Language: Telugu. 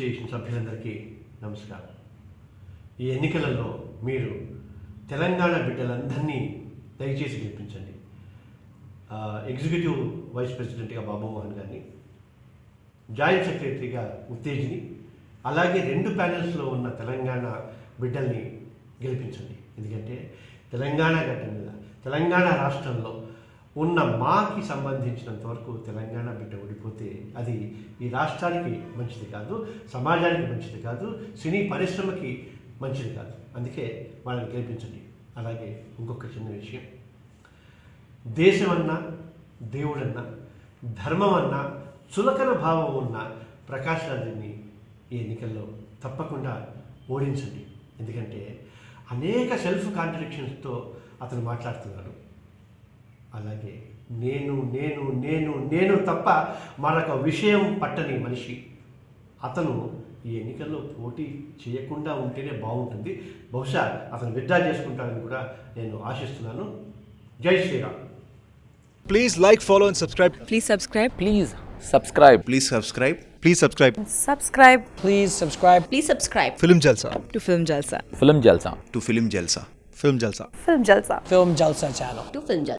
అసోసియేషన్ సభ్యులందరికీ నమస్కారం ఈ ఎన్నికలలో మీరు తెలంగాణ బిడ్డలందరినీ దయచేసి గెలిపించండి ఆ, ఎగ్జిక్యూటివ్ వైస్ ప్రెసిడెంట్గా బాబు మోహన్ గారిని జాయింట్ సెక్రటరీగా ఉత్తేజిని అలాగే రెండు ప్యానెల్స్లో ఉన్న తెలంగాణ బిడ్డల్ని గెలిపించండి ఎందుకంటే తెలంగాణ గడ్డ మీద తెలంగాణ రాష్ట్రంలో ఉన్న మాకి సంబంధించినంత వరకు తెలంగాణ బిడ్డ ఓడిపోతే అది ఈ రాష్ట్రానికి మంచిది కాదు సమాజానికి మంచిది కాదు సినీ పరిశ్రమకి మంచిది కాదు అందుకే వాళ్ళని గెలిపించండి అలాగే ఇంకొక చిన్న విషయం దేశమన్నా దేవుడన్నా ధర్మం అన్నా చులకన భావం ఉన్న ప్రకాష్ రాజుని ఈ ఎన్నికల్లో తప్పకుండా ఓడించండి ఎందుకంటే అనేక సెల్ఫ్ కాంట్రడిక్షన్స్తో అతను మాట్లాడుతున్నాడు అలాగే నేను నేను నేను నేను తప్ప మరొక విషయం పట్టని మనిషి అతను ఈ ఎన్నికల్లో పోటీ చేయకుండా ఉంటేనే బాగుంటుంది బహుశా అతను విత్డ్రా చేసుకుంటాడని కూడా నేను ఆశిస్తున్నాను జై Sriram Please like, follow, and subscribe. Please subscribe. Please subscribe. Please subscribe. Please subscribe. Subscribe Please subscribe Please subscribe Film Jalsa. to Film Jalsa. Film Jalsa. To Film Jalsa. Film Jalsa. Film Jalsa. Film Jalsa channel. To Film Jalsa.